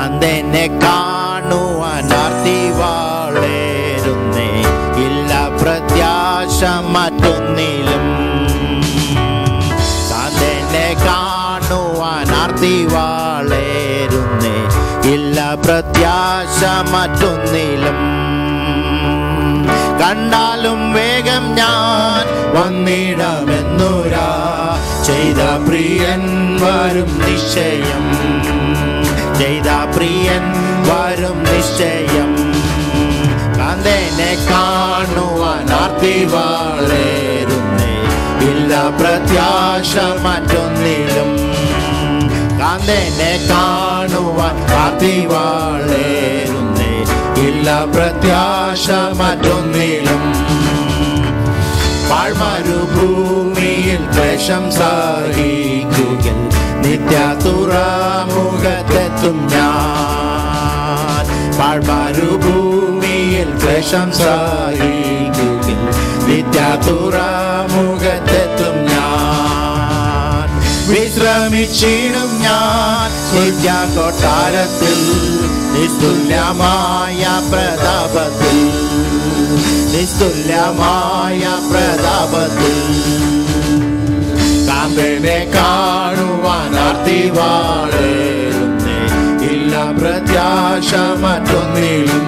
കാന്തനെ കാണുവാൻ ആർത്തി വളരുന്നേ ഇല്ല പ്രത്യാശ മറ്റൊന്നിലും കാന്തനെ കാണുവാൻ ആർത്തി വളരുന്നേ ഇല്ല പ്രത്യാശ മറ്റൊന്നിലും കണ്ടാലും വേഗം ഞാൻ വന്നിടമെന്നുരാ ചെയ്ത പ്രിയൻ വരും നിശ്ചയം ചെയ്ത പ്രിയൻ വരും നിശ്ചയം കാന്തനെ കാണുവാൻ ആർത്തി വളരുന്നേ ഇല്ല പ്രത്യാശ മറ്റൊന്നിലും കാന്തനെ കാണുവാൻ ആർത്തി വളരുന്നേ ഇല്ല പ്രത്യാശ മറ്റൊന്നിലും പാഴ്മരുഭൂമിയിൽ ക്ലേശം സഹിക്കുകൻ നിത്യ തുറമുഖത്തെത്തും ഞാൻ പാഴ്മരുഭൂമിയിൽ ക്ലേശം സഹിക്കുകൻ നിത്യ തുറമുഖത്തെത്തും ഞാൻ വിശ്രമിച്ചിടും ഞാൻ നിത്യ കൊട്ടാരത്തിൽ നിസ്തുല്യമായ പ്രതാപത്തിൽ നിസ്തുല്യമായ പ്രതാപത്തിൽ കാന്തനെ കാണുവാൻ ആർത്തി വാഴരുന്നേ ഇല്ല പ്രത്യാശ മറ്റൊന്നിലും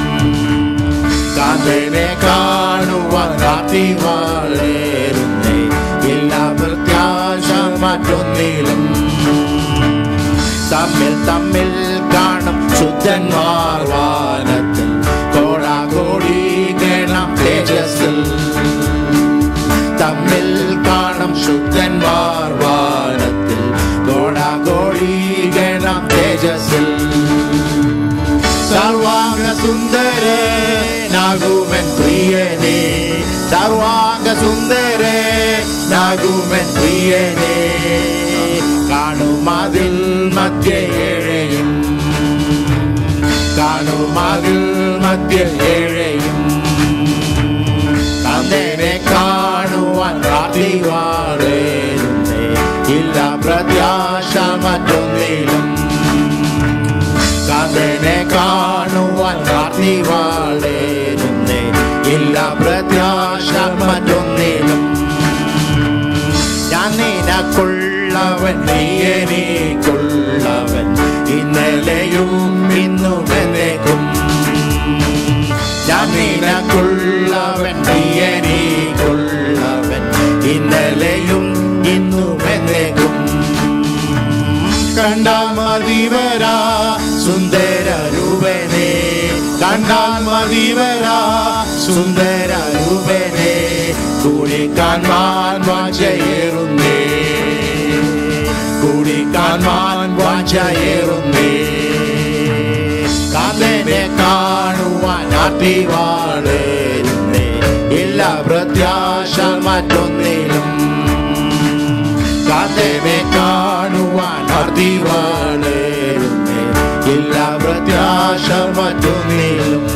കാന്തനെ കാണുവാൻ ആർത്തി വാഴരുന്നേ ഇല്ല പ്രത്യാശ മറ്റൊന്നിലും തമ്മിൽ തമ്മിൽ കാണും ശുദ്ധന്മാർ വാനത്തിൽ കോടാകോടി ഗണം തേജസ്സിൽ തമ്മിൽ കാണും ശുദ്ധന്മാർ വാനത്തിൽ കോടാകോടി ഗണം തേജസ്സിൽ സർവാംഗ സുന്ദരനാകുമൻ പ്രിയനെ സർവാംഗ സുന്ദരനാകുമൻ പ്രിയനെ കാണുമതിൽ മധ്യേഴയും കാണുമതിൽ മധ്യേഴയും തന്നെ കാണുവാൻ പ്രാർത്ഥി വളരുന്നേ ഇല്ല പ്രത്യാശ മറ്റൊന്നിലും കാന്തനെ കാണുവാൻ പ്രാർത്ഥി വളരുന്നേ ഇല്ല പ്രത്യാശ മറ്റൊന്നിലും ഞാൻ നിനക്കുള്ളവൻ നീ എനിക്കുള്ളവൻ ഇന്നലെയും ഇന്നും എന്നേക്കും ഞാൻ നിനക്കുള്ളവൻ നീ എനിക്കുള്ളവൻ ഇന്നലെയും ഇന്നും എന്നേക്കും കണ്ടാൽ മതിവരാ സുന്ദര രൂപനെ കണ്ടാൽ മതിവരാ സുന്ദര രൂപനെ കൂടി കാണാൻ വാഞ്ചയേറുന്നേ കൂടി കാണാൻ വാഞ്ചയേറുന്നേ കാന്തനെ കാണുവാൻ ആട്ടി വളരുന്നേ ഇല്ല പ്രത്യാശ മറ്റൊന്നിലും കാന്തനെ കാണുവാൻ ആട്ടി വളരുന്നേ ഇല്ല പ്രത്യാശ മറ്റൊന്നിലും